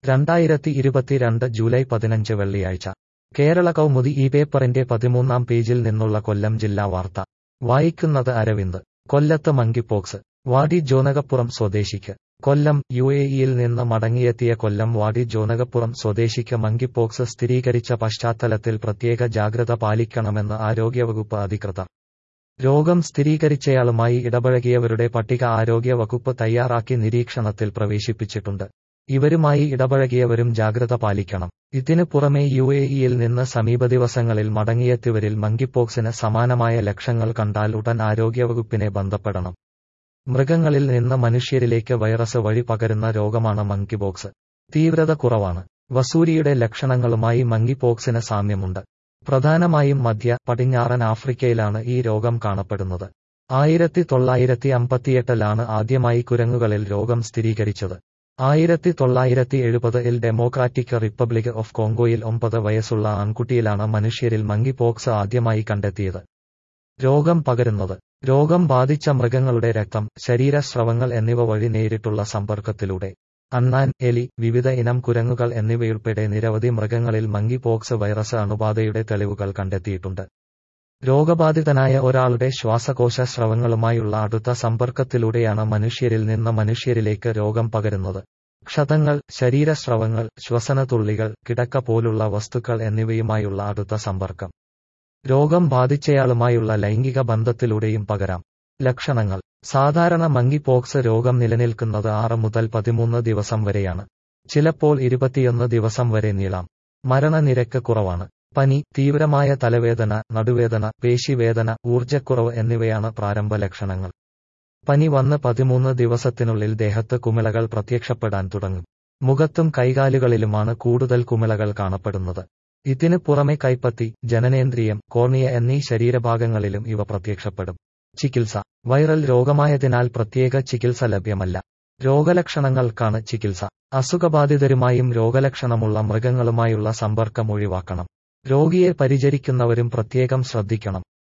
രണ്ടായിരത്തി ഇരുപത്തിരണ്ട് ജൂലൈ പതിനഞ്ച് വെള്ളിയാഴ്ച കേരള കൗമുദി ഈ പേപ്പറിന്റെ പതിമൂന്നാം പേജിൽ നിന്നുള്ള കൊല്ലം ജില്ലാ വാർത്ത വായിക്കുന്നത് അരവിന്ദ് കൊല്ലത്ത് മങ്കിപ്പോക്സ് വാടി ജോനകപ്പുറം സ്വദേശിക്ക് കൊല്ലം യു എ ഇയിൽ നിന്ന് മടങ്ങിയെത്തിയ കൊല്ലം വാടി ജോനകപ്പുറം സ്വദേശിക്ക് മങ്കിപ്പോക്സ് സ്ഥിരീകരിച്ച പശ്ചാത്തലത്തിൽ പ്രത്യേക ജാഗ്രത പാലിക്കണമെന്ന് ആരോഗ്യവകുപ്പ് അധികൃതർ രോഗം സ്ഥിരീകരിച്ചയാളുമായി ഇടപഴകിയവരുടെ പട്ടിക ആരോഗ്യ വകുപ്പ് തയ്യാറാക്കി നിരീക്ഷണത്തിൽ പ്രവേശിപ്പിച്ചിട്ടുണ്ട് ഇവരുമായി ഇടപഴകിയവരും ജാഗ്രത പാലിക്കണം ഇതിനു പുറമെ യു എ ഇയിൽ നിന്ന് സമീപ ദിവസങ്ങളിൽ മടങ്ങിയെത്തിയവരിൽ മങ്കിപ്പോക്സിന് സമാനമായ ലക്ഷങ്ങൾ കണ്ടാൽ ഉടൻ ആരോഗ്യവകുപ്പിനെ ബന്ധപ്പെടണം മൃഗങ്ങളിൽ നിന്ന് മനുഷ്യരിലേക്ക് വൈറസ് വഴി പകരുന്ന രോഗമാണ് മങ്കിപോക്സ് തീവ്രത കുറവാണ് വസൂരിയുടെ ലക്ഷണങ്ങളുമായി മങ്കിപോക്സിന് സാമ്യമുണ്ട് പ്രധാനമായും മധ്യ പടിഞ്ഞാറൻ ആഫ്രിക്കയിലാണ് ഈ രോഗം കാണപ്പെടുന്നത് ആയിരത്തി തൊള്ളായിരത്തി അമ്പത്തിയെട്ടിലാണ് ആദ്യമായി കുരങ്ങുകളിൽ രോഗം സ്ഥിരീകരിച്ചത് ആയിരത്തി തൊള്ളായിരത്തി എഴുപതിൽ ഡെമോക്രാറ്റിക് റിപ്പബ്ലിക് ഓഫ് കോങ്കോയിൽ ഒമ്പത് വയസ്സുള്ള ആൺകുട്ടിയിലാണ് മനുഷ്യരിൽ മങ്കിപോക്സ് ആദ്യമായി കണ്ടെത്തിയത് രോഗം പകരുന്നത് രോഗം ബാധിച്ച മൃഗങ്ങളുടെ രക്തം ശരീരസ്രവങ്ങൾ എന്നിവ വഴി നേരിട്ടുള്ള സമ്പർക്കത്തിലൂടെ അണ്ണാൻ എലി വിവിധ ഇനം കുരങ്ങുകൾ എന്നിവയുൾപ്പെടെ നിരവധി മൃഗങ്ങളിൽ മങ്കിപോക്സ് വൈറസ് അണുബാധയുടെ തെളിവുകൾ കണ്ടെത്തിയിട്ടുണ്ട് രോഗബാധിതനായ ഒരാളുടെ ശ്വാസകോശ സ്രവങ്ങളുമായുള്ള അടുത്ത സമ്പർക്കത്തിലൂടെയാണ് മനുഷ്യരിൽ നിന്ന് മനുഷ്യരിലേക്ക് രോഗം പകരുന്നത് ക്ഷതങ്ങൾ ശരീരസ്രവങ്ങൾ ശ്വസനതുള്ളികൾ കിടക്ക പോലുള്ള വസ്തുക്കൾ എന്നിവയുമായുള്ള അടുത്ത സമ്പർക്കം രോഗം ബാധിച്ചയാളുമായുള്ള ലൈംഗിക ബന്ധത്തിലൂടെയും പകരാം ലക്ഷണങ്ങൾ സാധാരണ മങ്കിപോക്സ് രോഗം നിലനിൽക്കുന്നത് ആറ് മുതൽ പതിമൂന്ന് ദിവസം വരെയാണ് ചിലപ്പോൾ ഇരുപത്തിയൊന്ന് ദിവസം വരെ നീളാം മരണനിരക്ക് കുറവാണ് പനി തീവ്രമായ തലവേദന നടുവേദന പേശിവേദന ഊർജ്ജക്കുറവ് എന്നിവയാണ് പ്രാരംഭ ലക്ഷണങ്ങൾ പനി വന്ന് പതിമൂന്ന് ദിവസത്തിനുള്ളിൽ ദേഹത്ത് കുമിളകൾ പ്രത്യക്ഷപ്പെടാൻ തുടങ്ങും മുഖത്തും കൈകാലുകളിലുമാണ് കൂടുതൽ കുമിളകൾ കാണപ്പെടുന്നത് ഇതിന് പുറമെ കൈപ്പത്തി ജനനേന്ദ്രിയം കോർണിയ എന്നീ ശരീരഭാഗങ്ങളിലും ഇവ പ്രത്യക്ഷപ്പെടും ചികിത്സ വൈറൽ രോഗമായതിനാൽ പ്രത്യേക ചികിത്സ ലഭ്യമല്ല രോഗലക്ഷണങ്ങൾക്കാണ് ചികിത്സ അസുഖബാധിതരുമായും രോഗലക്ഷണമുള്ള മൃഗങ്ങളുമായുള്ള സമ്പർക്കം ഒഴിവാക്കണം രോഗിയെ പരിചരിക്കുന്നവരും പ്രത്യേകം ശ്രദ്ധിക്കണം